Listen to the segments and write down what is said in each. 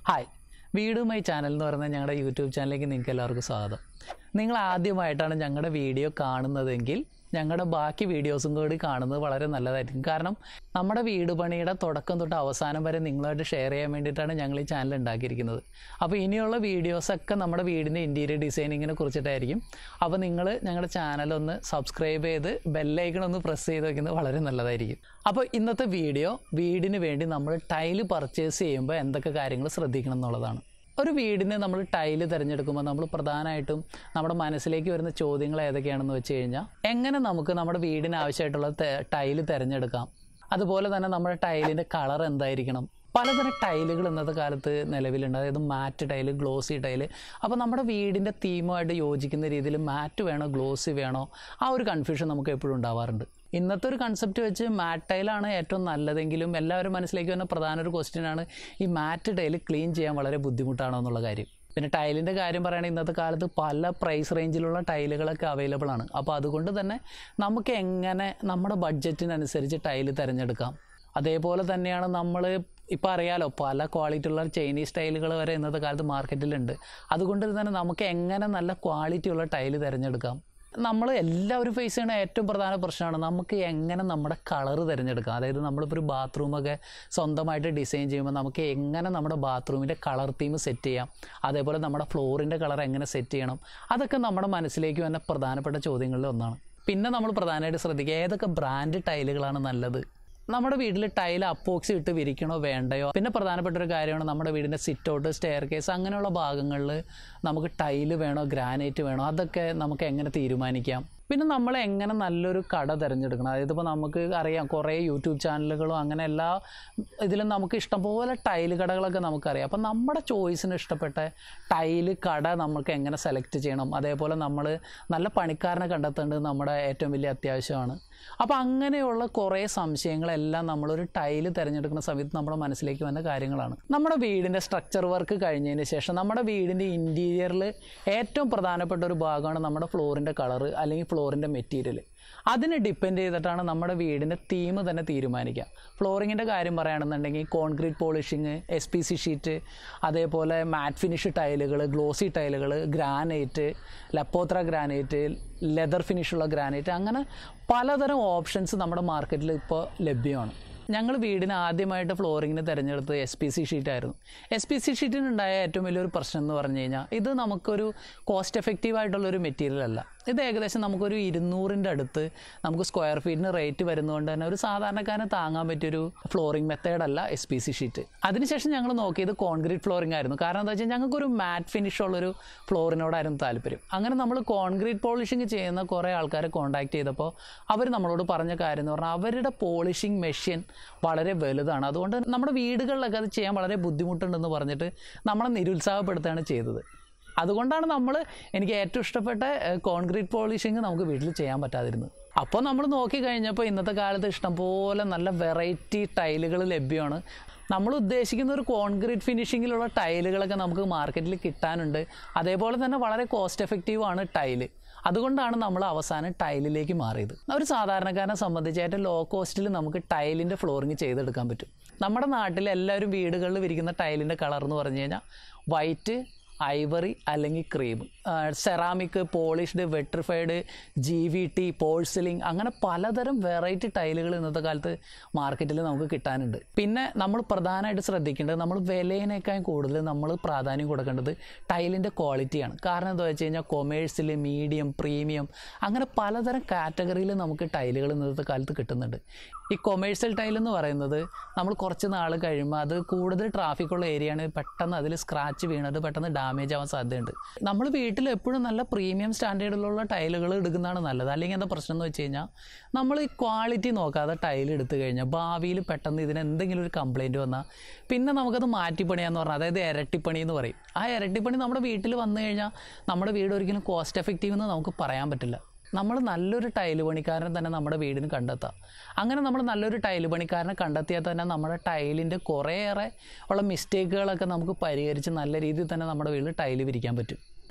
hi വീടുമായി channel എന്ന് പറയുന്ന ഞങ്ങളുടെ യൂട്യൂബ് ചാനലിലേക്ക് നിങ്ങൾക്ക് എല്ലാവർക്കും സ്വാഗതം നിങ്ങൾ ആദ്യമായിട്ടാണ് ഞങ്ങളുടെ വീഡിയോ കാണുന്നതെങ്കിൽ ഞങ്ങളുടെ ബാക്കി വീഡിയോസും കൂടി കാണുന്നത് വളരെ നല്ലതായിരിക്കും കാരണം നമ്മുടെ വീട് പണിയുടെ തുടക്കം തൊട്ട് അവസാനം വരെ നിങ്ങളുമായിട്ട് ഷെയർ ചെയ്യാൻ വേണ്ടിയിട്ടാണ് ഞങ്ങൾ ഈ ചാനൽ ഉണ്ടാക്കിയിരിക്കുന്നത് അപ്പോൾ ഇനിയുള്ള വീഡിയോസൊക്കെ നമ്മുടെ വീടിൻ്റെ ഇൻറ്റീരിയർ ഡിസൈനിങ്ങിനെ കുറിച്ചിട്ടായിരിക്കും അപ്പോൾ നിങ്ങൾ ഞങ്ങളുടെ ചാനൽ ഒന്ന് സബ്സ്ക്രൈബ് ചെയ്ത് ബെല്ലൈക്കൺ ഒന്ന് പ്രസ് ചെയ്ത് വെക്കുന്നത് വളരെ നല്ലതായിരിക്കും അപ്പോൾ ഇന്നത്തെ വീഡിയോ വീടിന് വേണ്ടി നമ്മൾ ടൈല് പർച്ചേസ് ചെയ്യുമ്പോൾ എന്തൊക്കെ കാര്യങ്ങൾ ശ്രദ്ധിക്കണം എന്നുള്ളതാണ് ഒരു വീടിന് നമ്മൾ ടൈല് തിരഞ്ഞെടുക്കുമ്പോൾ നമ്മൾ പ്രധാനമായിട്ടും നമ്മുടെ മനസ്സിലേക്ക് വരുന്ന ചോദ്യങ്ങൾ ഏതൊക്കെയാണെന്ന് വെച്ച് കഴിഞ്ഞാൽ എങ്ങനെ നമുക്ക് നമ്മുടെ വീടിന് ആവശ്യമായിട്ടുള്ള തെ- ടൈല് തിരഞ്ഞെടുക്കാം അതുപോലെ തന്നെ നമ്മുടെ ടൈലിൻ്റെ കളർ എന്തായിരിക്കണം പലതരം ടൈലുകൾ ഇന്നത്തെ കാലത്ത് നിലവിലുണ്ട് അതായത് മാറ്റ് ടൈല് ഗ്ലോസി ടൈല് അപ്പോൾ നമ്മുടെ വീടിൻ്റെ തീമുമായിട്ട് യോജിക്കുന്ന രീതിയിൽ മാറ്റ് വേണോ ഗ്ലോസി വേണോ ആ ഒരു കൺഫ്യൂഷൻ നമുക്ക് എപ്പോഴും ഉണ്ടാവാറുണ്ട് ഇന്നത്തെ ഒരു കൺസെപ്റ്റ് വെച്ച് മാറ്റ് ടൈലാണ് ഏറ്റവും നല്ലതെങ്കിലും എല്ലാവരും മനസ്സിലേക്ക് വരുന്ന പ്രധാന ഒരു ക്വസ്റ്റ്യൻ ആണ് ഈ മാറ്റ് ടൈല് ക്ലീൻ ചെയ്യാൻ വളരെ ബുദ്ധിമുട്ടാണോ എന്നുള്ള കാര്യം പിന്നെ ടൈലിൻ്റെ കാര്യം പറയുകയാണെങ്കിൽ ഇന്നത്തെ കാലത്ത് പല പ്രൈസ് റേഞ്ചിലുള്ള ടൈലുകളൊക്കെ അവൈലബിൾ ആണ് അപ്പോൾ അതുകൊണ്ട് തന്നെ നമുക്ക് എങ്ങനെ നമ്മുടെ ബഡ്ജറ്റിനനുസരിച്ച് ടൈല് തിരഞ്ഞെടുക്കാം അതേപോലെ തന്നെയാണ് നമ്മൾ ഇപ്പോൾ അറിയാലോ പല ക്വാളിറ്റി ഉള്ള ചൈനീസ് ടൈലുകൾ വരെ ഇന്നത്തെ കാലത്ത് മാർക്കറ്റിലുണ്ട് അതുകൊണ്ട് തന്നെ നമുക്ക് എങ്ങനെ നല്ല ക്വാളിറ്റി ഉള്ള ടൈല് തിരഞ്ഞെടുക്കാം നമ്മൾ എല്ലാവരും ഫേസ് ചെയ്യുന്ന ഏറ്റവും പ്രധാന പ്രശ്നമാണ് നമുക്ക് എങ്ങനെ നമ്മുടെ കളർ തിരഞ്ഞെടുക്കാം അതായത് നമ്മളിപ്പോൾ ഒരു ബാത്റൂമൊക്കെ സ്വന്തമായിട്ട് ഡിസൈൻ ചെയ്യുമ്പോൾ നമുക്ക് എങ്ങനെ നമ്മുടെ ബാത്റൂമിൻ്റെ കളർ തീം സെറ്റ് ചെയ്യാം അതേപോലെ നമ്മുടെ ഫ്ലോറിൻ്റെ കളർ എങ്ങനെ സെറ്റ് ചെയ്യണം അതൊക്കെ നമ്മുടെ മനസ്സിലേക്ക് വന്ന പ്രധാനപ്പെട്ട ചോദ്യങ്ങളിൽ ഒന്നാണ് പിന്നെ നമ്മൾ പ്രധാനമായിട്ട് ശ്രദ്ധിക്കുക ഏതൊക്കെ ബ്രാൻഡ് ടൈലുകളാണ് നല്ലത് നമ്മുടെ വീട്ടിൽ ടൈൽ അപ്പോക്സി ഇട്ട് വിരിക്കണോ വേണ്ടയോ പിന്നെ പ്രധാനപ്പെട്ട ഒരു കാര്യമാണ് നമ്മുടെ വീടിൻ്റെ സിറ്റ് ഔട്ട് സ്റ്റെയർ കേസ് അങ്ങനെയുള്ള ഭാഗങ്ങളിൽ നമുക്ക് ടൈല് വേണോ ഗ്രാനൈറ്റ് വേണോ അതൊക്കെ നമുക്ക് എങ്ങനെ തീരുമാനിക്കാം പിന്നെ നമ്മൾ എങ്ങനെ നല്ലൊരു കട തിരഞ്ഞെടുക്കണം അതായത് ഇപ്പോൾ നമുക്ക് അറിയാം കുറേ യൂട്യൂബ് ചാനലുകളും അങ്ങനെ എല്ലാ ഇതിലും നമുക്ക് ഇഷ്ടംപോലെ ടൈല് കടകളൊക്കെ നമുക്കറിയാം അപ്പം നമ്മുടെ ചോയ്സിന് ഇഷ്ടപ്പെട്ട ടൈല് കട നമുക്ക് എങ്ങനെ സെലക്ട് ചെയ്യണം അതേപോലെ നമ്മൾ നല്ല പണിക്കാരനെ കണ്ടെത്തേണ്ടത് നമ്മുടെ ഏറ്റവും വലിയ അത്യാവശ്യമാണ് അപ്പോൾ അങ്ങനെയുള്ള കുറേ സംശയങ്ങളെല്ലാം നമ്മളൊരു ടൈല് തിരഞ്ഞെടുക്കുന്ന സമയത്ത് നമ്മുടെ മനസ്സിലേക്ക് വന്ന കാര്യങ്ങളാണ് നമ്മുടെ വീടിൻ്റെ സ്ട്രക്ചർ വർക്ക് കഴിഞ്ഞതിന് ശേഷം നമ്മുടെ വീടിൻ്റെ ഇൻറ്റീരിയറിൽ ഏറ്റവും പ്രധാനപ്പെട്ട ഒരു ഭാഗമാണ് നമ്മുടെ ഫ്ലോറിൻ്റെ കളറ് അല്ലെങ്കിൽ ഫ്ലോറിൻ്റെ മെറ്റീരിയൽ അതിനെ ഡിപ്പെൻഡ് ചെയ്തിട്ടാണ് നമ്മുടെ വീടിൻ്റെ തീം തന്നെ തീരുമാനിക്കുക ഫ്ലോറിങ്ങിൻ്റെ കാര്യം പറയുകയാണെന്നുണ്ടെങ്കിൽ concrete polishing S P C sheet അതേപോലെ മാറ്റ് ഫിനിഷ് ടൈലുകൾ ഗ്ലോസി ടൈലുകൾ ഗ്രാനൈറ്റ് ലപ്പോത്ര ഗ്രാനൈറ്റ് ലെതർ ഫിനിഷുള്ള ഗ്രാനൈറ്റ് അങ്ങനെ പലതരം ഓപ്ഷൻസ് നമ്മുടെ മാർക്കറ്റിൽ ഇപ്പോൾ ലഭ്യമാണ് ഞങ്ങൾ വീടിന് ആദ്യമായിട്ട് ഫ്ലോറിങ്ങിന് തിരഞ്ഞെടുത്തത് എസ് പി സി ഷീറ്റായിരുന്നു എസ് പി സി ഷീറ്റിനുണ്ടായ ഏറ്റവും വലിയൊരു പ്രശ്നം എന്ന് പറഞ്ഞു കഴിഞ്ഞാൽ ഇത് നമുക്കൊരു കോസ്റ്റ് എഫക്റ്റീവ് ആയിട്ടുള്ള ഒരു മെറ്റീരിയൽ അല്ല ഇത് ഏകദേശം നമുക്കൊരു ഇരുന്നൂറിൻ്റെ അടുത്ത് നമുക്ക് സ്ക്വയർ ഫീറ്റിന് റേറ്റ് വരുന്നതുകൊണ്ട് തന്നെ ഒരു സാധാരണക്കാരന് താങ്ങാൻ പറ്റിയൊരു ഫ്ലോറിംഗ് മെത്തേഡല്ല എസ് പി സി ഷീറ്റ് അതിനുശേഷം ഞങ്ങൾ നോക്കിയത് കോൺക്രീറ്റ് ഫ്ലോറിംഗ് ആയിരുന്നു കാരണം എന്താ വെച്ചാൽ ഞങ്ങൾക്കൊരു മാറ്റ് ഫിനിഷ് ഉള്ളൊരു ഫ്ലോറിനോടായിരുന്നു താല്പര്യം അങ്ങനെ നമ്മൾ കോൺക്രീറ്റ് പോളിഷിംഗ് ചെയ്യുന്ന കുറേ ആൾക്കാരെ കോൺടാക്ട് ചെയ്തപ്പോൾ അവർ നമ്മളോട് പറഞ്ഞ കാര്യം എന്ന് പറഞ്ഞാൽ അവരുടെ പോളിഷിംഗ് മെഷീൻ വളരെ വലുതാണ് അതുകൊണ്ട് നമ്മുടെ വീടുകളിലൊക്കെ അത് ചെയ്യാൻ വളരെ ബുദ്ധിമുട്ടുണ്ടെന്ന് പറഞ്ഞിട്ട് നമ്മളെ നിരുത്സാഹപ്പെടുത്തുകയാണ് ചെയ്തത് അതുകൊണ്ടാണ് നമ്മൾ എനിക്ക് ഏറ്റവും ഇഷ്ടപ്പെട്ട കോൺക്രീറ്റ് പോളിഷിങ് നമുക്ക് വീട്ടിൽ ചെയ്യാൻ പറ്റാതിരുന്നത് അപ്പോൾ നമ്മൾ നോക്കി കഴിഞ്ഞപ്പോൾ ഇന്നത്തെ കാലത്ത് ഇഷ്ടംപോലെ നല്ല വെറൈറ്റി ടൈലുകൾ ലഭ്യമാണ് നമ്മൾ ഉദ്ദേശിക്കുന്ന ഒരു കോൺക്രീറ്റ് ഫിനിഷിങ്ങിലുള്ള ടൈലുകളൊക്കെ നമുക്ക് മാർക്കറ്റിൽ കിട്ടാനുണ്ട് അതേപോലെ തന്നെ വളരെ കോസ്റ്റ് എഫക്റ്റീവ് ആണ് ടൈല് അതുകൊണ്ടാണ് നമ്മൾ അവസാനം ടൈലിലേക്ക് മാറിയത് ഒരു സാധാരണക്കാരനെ സംബന്ധിച്ച് ഏറ്റവും ലോ കോസ്റ്റിൽ നമുക്ക് ടൈലിൻ്റെ ഫ്ലോറിങ് ചെയ്തെടുക്കാൻ പറ്റും നമ്മുടെ നാട്ടിൽ എല്ലാവരും വീടുകളിൽ വിരിക്കുന്ന ടൈലിൻ്റെ കളർ എന്ന് പറഞ്ഞു കഴിഞ്ഞാൽ വൈറ്റ് ഐവറി അല്ലെങ്കിൽ cream ceramic polished vitrified G V T porcelain അങ്ങനെ പലതരം വെറൈറ്റി ടൈലുകൾ ഇന്നത്തെ കാലത്ത് മാർക്കറ്റിൽ നമുക്ക് കിട്ടാനുണ്ട് പിന്നെ നമ്മൾ പ്രധാനമായിട്ട് ശ്രദ്ധിക്കേണ്ടത് നമ്മൾ വിലയിനേക്കാൾ കൂടുതൽ നമ്മൾ പ്രാധാന്യം കൊടുക്കേണ്ടത് ടൈലിൻ്റെ ക്വാളിറ്റിയാണ് കാരണം എന്താ വെച്ച് കഴിഞ്ഞാൽ കൊമേഴ്സിൽ മീഡിയം പ്രീമിയം അങ്ങനെ പലതരം കാറ്റഗറിയിൽ നമുക്ക് ടൈലുകൾ ഇന്നത്തെ കാലത്ത് കിട്ടുന്നുണ്ട് ഈ കൊമേഴ്സ്യൽ ടൈൽ എന്ന് പറയുന്നത് നമ്മൾ കുറച്ച് നാൾ കഴിയുമ്പോൾ അത് കൂടുതൽ ട്രാഫിക് ഉള്ള ഏരിയയാണ് പെട്ടെന്ന് അതിൽ സ്ക്രാച്ച് വീണിട്ട് പെട്ടെന്ന് ഡാമേജ് ആവാൻ സാധ്യതയുണ്ട് നമ്മൾ വീട്ടിൽ എപ്പോഴും നല്ല പ്രീമിയം സ്റ്റാൻഡേർഡിലുള്ള ടൈലുകൾ എടുക്കുന്നതാണ് നല്ലത് അല്ലെങ്കിൽ എന്താ പ്രശ്നം എന്ന് വെച്ച് കഴിഞ്ഞാൽ നമ്മൾ ഈ ക്വാളിറ്റി നോക്കാതെ ടൈൽ എടുത്തു കഴിഞ്ഞാൽ ഭാവിയിൽ പെട്ടെന്ന് ഇതിന് എന്തെങ്കിലും ഒരു കംപ്ലൈൻറ്റ് വന്നാൽ പിന്നെ നമുക്കത് മാറ്റിപ്പണിയാന്ന് പറഞ്ഞാൽ അതായത് ഇരട്ടിപ്പണി എന്ന് പറയും ആ ഇരട്ടിപ്പണി നമ്മുടെ വീട്ടിൽ വന്നു കഴിഞ്ഞാൽ നമ്മുടെ വീട് ഒരിക്കലും കോസ്റ്റ് എഫക്റ്റീവ് എന്ന് നമുക്ക് പറയാൻ പറ്റില്ല നമ്മൾ നല്ലൊരു ടൈല് പണിക്കാരനെ തന്നെ നമ്മുടെ വീടിന് കണ്ടെത്താം അങ്ങനെ നമ്മൾ നല്ലൊരു ടൈല് പണിക്കാരനെ കണ്ടെത്തിയാൽ തന്നെ നമ്മുടെ ടൈലിൻ്റെ കുറേയേറെ ഉള്ള മിസ്റ്റേക്കുകളൊക്കെ നമുക്ക് പരിഹരിച്ച് നല്ല രീതിയിൽ തന്നെ നമ്മുടെ വീട്ടിൽ ടൈല് വിരിക്കാൻ പറ്റും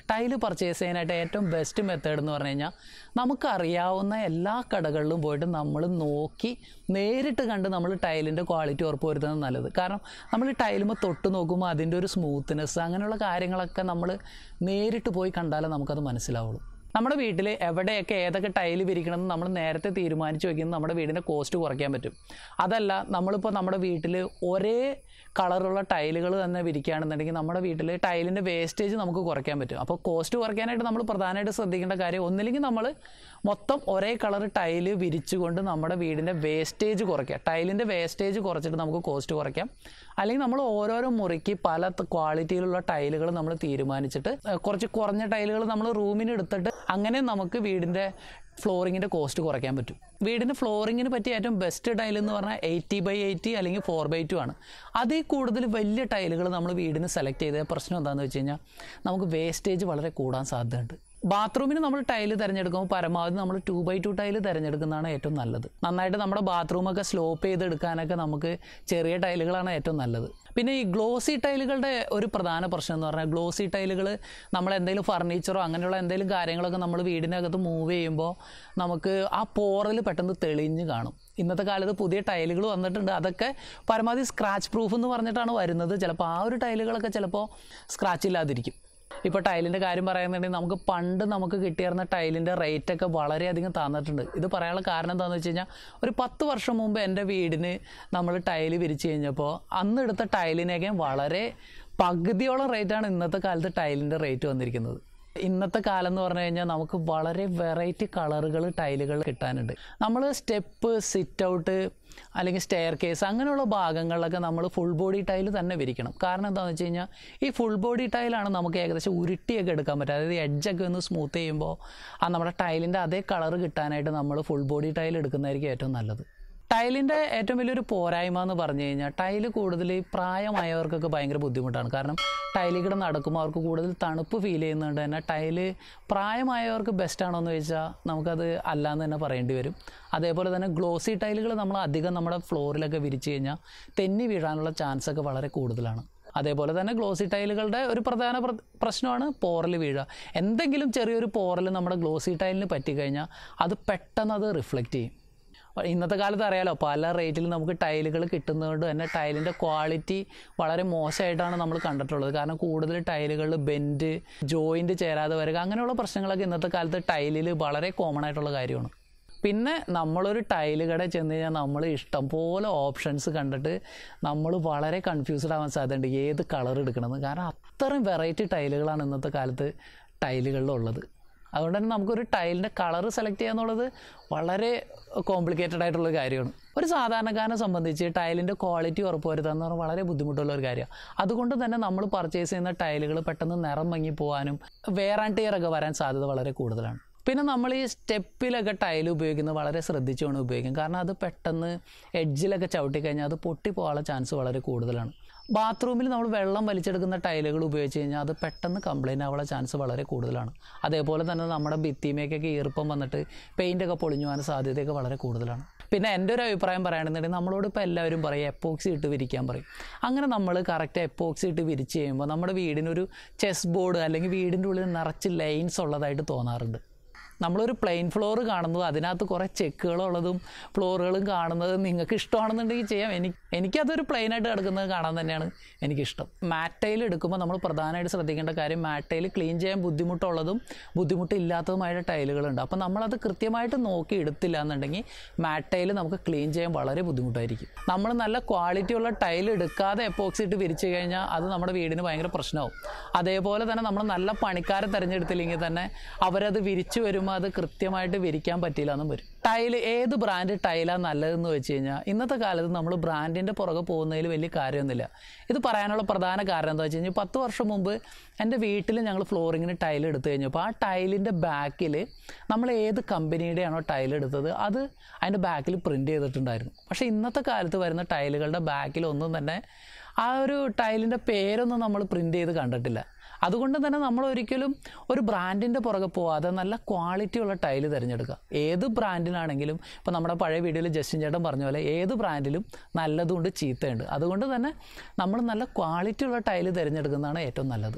ടൈല് പർച്ചേസ് ചെയ്യാനായിട്ട് ഏറ്റവും ബെസ്റ്റ് മെത്തേഡ് എന്ന് പറഞ്ഞു കഴിഞ്ഞാൽ നമുക്കറിയാവുന്ന എല്ലാ കടകളിലും പോയിട്ട് നമ്മൾ നോക്കി നേരിട്ട് കണ്ട് നമ്മൾ ടൈലിൻ്റെ ക്വാളിറ്റി ഉറപ്പ് വരുത്തുന്നത് നല്ലത് കാരണം നമ്മൾ ടൈലുമ്പോൾ തൊട്ട് നോക്കുമ്പോൾ അതിൻ്റെ ഒരു സ്മൂത്ത്നെസ് അങ്ങനെയുള്ള കാര്യങ്ങളൊക്കെ നമ്മൾ നേരിട്ട് പോയി കണ്ടാലേ നമുക്കത് മനസ്സിലാവുള്ളൂ നമ്മുടെ വീട്ടിൽ എവിടെയൊക്കെ ഏതൊക്കെ ടൈല് വിരിക്കണമെന്ന് നമ്മൾ നേരത്തെ തീരുമാനിച്ച് വയ്ക്കുന്നത് നമ്മുടെ വീടിൻ്റെ കോസ്റ്റ് കുറയ്ക്കാൻ പറ്റും അതല്ല നമ്മളിപ്പോൾ നമ്മുടെ വീട്ടിൽ ഒരേ കളറുള്ള ടൈലുകൾ തന്നെ വിരിക്കുകയാണെന്നുണ്ടെങ്കിൽ നമ്മുടെ വീട്ടിൽ ടൈലിൻ്റെ വേസ്റ്റേജ് നമുക്ക് കുറയ്ക്കാൻ പറ്റും അപ്പോൾ കോസ്റ്റ് കുറയ്ക്കാനായിട്ട് നമ്മൾ പ്രധാനമായിട്ട് ശ്രദ്ധിക്കേണ്ട കാര്യം ഒന്നില്ലെങ്കിൽ നമ്മൾ മൊത്തം ഒരേ കളർ ടൈല് വിരിച്ചുകൊണ്ട് നമ്മുടെ വീടിൻ്റെ വേസ്റ്റേജ് കുറയ്ക്കുക ടൈലിൻ്റെ വേസ്റ്റേജ് കുറച്ചിട്ട് നമുക്ക് കോസ്റ്റ് കുറയ്ക്കാം അല്ലെങ്കിൽ നമ്മൾ ഓരോരോ മുറിക്ക് പല ത- ക്വാളിറ്റിയിലുള്ള ടൈലുകൾ നമ്മൾ തീരുമാനിച്ചിട്ട് ഏഹ്, കുറച്ച് കുറഞ്ഞ ടൈലുകൾ നമ്മൾ റൂമിന് എടുത്തിട്ട് അങ്ങനെ നമുക്ക് വീടിൻ്റെ ഫ്ലോറിങ്ങിൻ്റെ കോസ്റ്റ് കുറയ്ക്കാൻ പറ്റും വീടിൻ്റെ ഫ്ലോറിങ്ങിന് പറ്റിയ ഏറ്റവും ബെസ്റ്റ് ടൈൽ എന്ന് പറഞ്ഞാൽ എയ്റ്റി ബൈ എയ്റ്റി അല്ലെങ്കിൽ ഫോർ ബൈ ടു ആണ് അതിൽ കൂടുതൽ വലിയ ടൈലുകൾ നമ്മൾ വീടിന് സെലക്ട് ചെയ്ത പ്രശ്നം എന്താണെന്ന് വെച്ച് കഴിഞ്ഞാൽ നമുക്ക് വേസ്റ്റേജ് വളരെ കൂടാൻ സാധ്യതയുണ്ട് ബാത്റൂമിന് നമ്മൾ ടൈല് തിരഞ്ഞെടുക്കുമ്പോൾ പരമാവധി നമ്മൾ ടു ബൈ ടു ടൈല് തിരഞ്ഞെടുക്കുന്നതാണ് ഏറ്റവും നല്ലത് നന്നായിട്ട് നമ്മുടെ ബാത്റൂമൊക്കെ സ്ലോപ്പ് ചെയ്തെടുക്കാനൊക്കെ നമുക്ക് ചെറിയ ടൈലുകളാണ് ഏറ്റവും നല്ലത് പിന്നെ ഈ ഗ്ലോസി ടൈലുകളുടെ ഒരു പ്രധാന പ്രശ്നം എന്ന് പറഞ്ഞാൽ ഗ്ലോസി ടൈലുകൾ നമ്മൾ എന്തെങ്കിലും ഫർണിച്ചറോ അങ്ങനെയുള്ള എന്തെങ്കിലും കാര്യങ്ങളൊക്കെ നമ്മൾ വീടിനകത്ത് മൂവ് ചെയ്യുമ്പോൾ നമുക്ക് ആ പോറൽ പെട്ടെന്ന് തെളിഞ്ഞ് കാണും ഇന്നത്തെ കാലത്ത് പുതിയ ടൈലുകൾ വന്നിട്ടുണ്ട് അതൊക്കെ പരമാവധി സ്ക്രാച്ച് പ്രൂഫ് എന്ന് പറഞ്ഞിട്ടാണ് വരുന്നത് ചിലപ്പോൾ ആ ഒരു ടൈലുകളൊക്കെ ചിലപ്പോൾ സ്ക്രാച്ച് ഇല്ലാതിരിക്കും ഇപ്പോൾ ടൈലിൻ്റെ കാര്യം പറയുന്നുണ്ടെങ്കിൽ നമുക്ക് പണ്ട് നമുക്ക് കിട്ടിയിരുന്ന ടൈലിൻ്റെ റേറ്റൊക്കെ വളരെയധികം താന്നിട്ടുണ്ട് ഇത് പറയാനുള്ള കാരണം എന്താണെന്ന് വെച്ച് കഴിഞ്ഞാൽ ഒരു പത്ത് വർഷം മുമ്പ് എൻ്റെ വീടിന് നമ്മൾ ടൈല് വിരിച്ച് കഴിഞ്ഞപ്പോൾ അന്ന് എടുത്ത ടൈലിനൊക്കെ വളരെ പകുതിയോളം റേറ്റാണ് ഇന്നത്തെ കാലത്ത് ടൈലിൻ്റെ റേറ്റ് വന്നിരിക്കുന്നത് ഇന്നത്തെ കാലം എന്ന് പറഞ്ഞു കഴിഞ്ഞാൽ നമുക്ക് വളരെ വെറൈറ്റി കളറുകൾ ടൈലുകൾ കിട്ടാനുണ്ട് നമ്മൾ സ്റ്റെപ്പ് സിറ്റ് ഔട്ട് അല്ലെങ്കിൽ സ്റ്റെയർ കേസ് അങ്ങനെയുള്ള ഭാഗങ്ങളിലൊക്കെ നമ്മൾ ഫുൾ ബോഡി ടൈൽ തന്നെ വിരിക്കണം കാരണം എന്താണെന്ന് വെച്ച് കഴിഞ്ഞാൽ ഈ ഫുൾ ബോഡി ടൈലാണ് നമുക്ക് ഏകദേശം ഉരുട്ടിയൊക്കെ എടുക്കാൻ പറ്റും അതായത് എഡ്ജൊക്കെ ഒന്ന് സ്മൂത്ത് ചെയ്യുമ്പോൾ ആ നമ്മുടെ ടൈലിൻ്റെ അതേ കളർ കിട്ടാനായിട്ട് നമ്മൾ ഫുൾ ബോഡി ടൈൽ എടുക്കുന്നതായിരിക്കും ഏറ്റവും നല്ലത് ടൈലിൻ്റെ ഏറ്റവും വലിയൊരു പോരായ്മ എന്ന് പറഞ്ഞു കഴിഞ്ഞാൽ ടൈല് കൂടുതൽ ഈ പ്രായമായവർക്കൊക്കെ ഭയങ്കര ബുദ്ധിമുട്ടാണ് കാരണം ടൈലിൽ കൂടെ നടക്കുമ്പോൾ അവർക്ക് കൂടുതൽ തണുപ്പ് ഫീൽ ചെയ്യുന്നുണ്ട് തന്നെ ടൈല് പ്രായമായവർക്ക് ബെസ്റ്റ് ആണോ എന്ന് ചോദിച്ചാൽ നമുക്കത് അല്ലാന്ന് തന്നെ പറയേണ്ടി വരും അതേപോലെ തന്നെ ഗ്ലോസി ടൈലുകൾ നമ്മൾ അധികം നമ്മുടെ ഫ്ലോറിലൊക്കെ വിരിച്ച് കഴിഞ്ഞാൽ തെന്നി വീഴാനുള്ള ചാൻസ് ഒക്കെ വളരെ കൂടുതലാണ് അതേപോലെ തന്നെ ഗ്ലോസി ടൈലുകളുടെ ഒരു പ്രധാന പ്ര- പ്രശ്നമാണ് പോറൽ വീഴുക എന്തെങ്കിലും ചെറിയൊരു പോറൽ നമ്മുടെ ഗ്ലോസി ടൈലിന് പറ്റിക്കഴിഞ്ഞാൽ അത് പെട്ടെന്ന് അത് റിഫ്ലക്റ്റ് ചെയ്യും ഇന്നത്തെ കാലത്ത് അറിയാലോ പല റേറ്റിൽ നമുക്ക് ടൈലുകൾ കിട്ടുന്നതുകൊണ്ട് തന്നെ ടൈലിൻ്റെ ക്വാളിറ്റി വളരെ മോശമായിട്ടാണ് നമ്മൾ കണ്ടിട്ടുള്ളത് കാരണം കൂടുതൽ ടൈലുകളിൽ ബെൻഡ് ജോയിൻറ്റ് ചേരാതെ വരിക അങ്ങനെയുള്ള പ്രശ്നങ്ങളൊക്കെ ഇന്നത്തെ കാലത്ത് ടൈലിൽ വളരെ കോമൺ ആയിട്ടുള്ള കാര്യമാണ് പിന്നെ നമ്മളൊരു ടൈല് കടയിൽ ചെന്ന് കഴിഞ്ഞാൽ നമ്മൾ ഇഷ്ടം പോലെ ഓപ്ഷൻസ് കണ്ടിട്ട് നമ്മൾ വളരെ കൺഫ്യൂസ്ഡ് ആവാൻ സാധ്യതയുണ്ട് ഏത് കളർ എടുക്കണമെന്ന് കാരണം അത്രയും വെറൈറ്റി ടൈലുകളാണ് ഇന്നത്തെ കാലത്ത് ടൈലുകളിലുള്ളത് അതുകൊണ്ട് തന്നെ നമുക്കൊരു ടൈലിൻ്റെ കളർ സെലക്ട് ചെയ്യുക എന്നുള്ളത് വളരെ കോംപ്ലിക്കേറ്റഡ് ആയിട്ടുള്ള ഒരു കാര്യമാണ് ഒരു സാധാരണക്കാരനെ സംബന്ധിച്ച് ടൈലിൻ്റെ ക്വാളിറ്റി ഉറപ്പുവരുത്തുക എന്ന് പറഞ്ഞാൽ വളരെ ബുദ്ധിമുട്ടുള്ള ഒരു കാര്യമാണ് അതുകൊണ്ട് തന്നെ നമ്മൾ പർച്ചേസ് ചെയ്യുന്ന ടൈലുകൾ പെട്ടെന്ന് നിറം മങ്ങി പോകാനും വേർ ആൻഡ് ടിയർ ഒക്കെ വരാൻ സാധ്യത വളരെ കൂടുതലാണ് പിന്നെ നമ്മൾ ഈ സ്റ്റെപ്പിലൊക്കെ ടൈൽ ഉപയോഗിക്കുന്നത് വളരെ ശ്രദ്ധിച്ചു വേണം ഉപയോഗിക്കും കാരണം അത് പെട്ടെന്ന് എഡ്ജിലൊക്കെ ചവിട്ടി കഴിഞ്ഞാൽ അത് പൊട്ടിപ്പോകാനുള്ള ചാൻസ് വളരെ കൂടുതലാണ് ബാത്റൂമിൽ നമ്മൾ വെള്ളം വലിച്ചെടുക്കുന്ന ടൈലുകൾ ഉപയോഗിച്ച് കഴിഞ്ഞാൽ അത് പെട്ടെന്ന് കംപ്ലൈൻ്റ് ആവാനുള്ള ചാൻസ് വളരെ കൂടുതലാണ് അതേപോലെ തന്നെ നമ്മുടെ ഭിത്തിമേക്കൊക്കെ ഈർപ്പം വന്നിട്ട് പെയിൻ്റൊക്കെ പൊളിഞ്ഞു പോകാൻ സാധ്യതയൊക്കെ വളരെ കൂടുതലാണ് പിന്നെ എൻ്റെ ഒരു അഭിപ്രായം പറയുകയാണെന്നുണ്ടെങ്കിൽ നമ്മളോട് ഇപ്പോൾ എല്ലാവരും പറയും എപ്പോക്സി ഇട്ട് വിരിക്കാൻ പറയും അങ്ങനെ നമ്മൾ കറക്റ്റ് എപ്പോക്സി ഇട്ട് വിരിച്ച് കഴിയുമ്പോൾ നമ്മുടെ വീടിനൊരു ചെസ് ബോർഡ് അല്ലെങ്കിൽ വീടിൻ്റെ ഉള്ളിൽ നിറച്ച് ലൈൻസ് ഉള്ളതായിട്ട് തോന്നാറുണ്ട് നമ്മളൊരു പ്ലെയിൻ ഫ്ലോർ കാണുന്നത് അതിനകത്ത് കുറേ ചെക്കുകളുള്ളതും ഫ്ലോറുകളും കാണുന്നത് നിങ്ങൾക്ക് ഇഷ്ടമാണെന്നുണ്ടെങ്കിൽ ചെയ്യാം എനിക്ക് എനിക്കതൊരു പ്ലെയിൻ ആയിട്ട് കിടക്കുന്നത് കാണാൻ തന്നെയാണ് എനിക്കിഷ്ടം മാറ്റയിൽ എടുക്കുമ്പോൾ നമ്മൾ പ്രധാനമായിട്ട് ശ്രദ്ധിക്കേണ്ട കാര്യം മാറ്റയിൽ ക്ലീൻ ചെയ്യാൻ ബുദ്ധിമുട്ടുള്ളതും ബുദ്ധിമുട്ടില്ലാത്തതുമായ ടൈലുകളുണ്ട് അപ്പോൾ നമ്മളത് കൃത്യമായിട്ട് നോക്കി എടുത്തില്ല എന്നുണ്ടെങ്കിൽ മാറ്റയിൽ നമുക്ക് ക്ലീൻ ചെയ്യാൻ വളരെ ബുദ്ധിമുട്ടായിരിക്കും നമ്മൾ നല്ല ക്വാളിറ്റിയുള്ള ടൈൽ എടുക്കാതെ എപ്പോക്സി ഇട്ട് വിരിച്ചു കഴിഞ്ഞാൽ അത് നമ്മുടെ വീടിന് ഭയങ്കര പ്രശ്നമാവും അതേപോലെ തന്നെ നമ്മൾ നല്ല പണിക്കാരെ തിരഞ്ഞെടുത്തില്ലെങ്കിൽ തന്നെ അവരത് വിരിച്ചു വരുമ്പോൾ അത് കൃത്യമായിട്ട് വിരിക്കാൻ പറ്റില്ല എന്നും വരും ടൈല് ഏത് ബ്രാൻഡ് ടൈലാണ് നല്ലതെന്ന് വെച്ച് കഴിഞ്ഞാൽ ഇന്നത്തെ കാലത്ത് നമ്മൾ ബ്രാൻഡിൻ്റെ പുറകെ പോകുന്നതിൽ വലിയ കാര്യമൊന്നുമില്ല ഇത് പറയാനുള്ള പ്രധാന കാരണം എന്താ വെച്ച് കഴിഞ്ഞാൽ പത്ത് വർഷം മുമ്പ് എൻ്റെ വീട്ടിൽ ഞങ്ങൾ ഫ്ലോറിങ്ങിന് ടൈൽ എടുത്തു കഴിഞ്ഞപ്പോൾ ആ ടൈലിൻ്റെ ബാക്കിൽ നമ്മൾ ഏത് കമ്പനിയുടെയാണോ ടൈൽ എടുത്തത് അത് അതിൻ്റെ ബാക്കിൽ പ്രിൻ്റ് ചെയ്തിട്ടുണ്ടായിരുന്നു പക്ഷേ ഇന്നത്തെ കാലത്ത് വരുന്ന ടൈലുകളുടെ ബാക്കിൽ ഒന്നും തന്നെ ആ ഒരു ടൈലിൻ്റെ പേരൊന്നും നമ്മൾ പ്രിൻ്റ് ചെയ്ത് കണ്ടിട്ടില്ല അതുകൊണ്ട് തന്നെ നമ്മൾ ഒരിക്കലും ഒരു ബ്രാൻഡിൻ്റെ പുറകെ പോവാതെ നല്ല ക്വാളിറ്റിയുള്ള ടൈല് തിരഞ്ഞെടുക്കുക ഏത് ബ്രാൻഡിനാണെങ്കിലും ഇപ്പോൾ നമ്മുടെ പഴയ വീഡിയോയിൽ ജസ്റ്റിൻ ചേട്ടൻ പറഞ്ഞ പോലെ ഏത് ബ്രാൻഡിലും നല്ലതുണ്ട് ചീത്തയുണ്ട് അതുകൊണ്ട് തന്നെ നമ്മൾ നല്ല ക്വാളിറ്റിയുള്ള ടൈല് തിരഞ്ഞെടുക്കുന്നതാണ് ഏറ്റവും നല്ലത്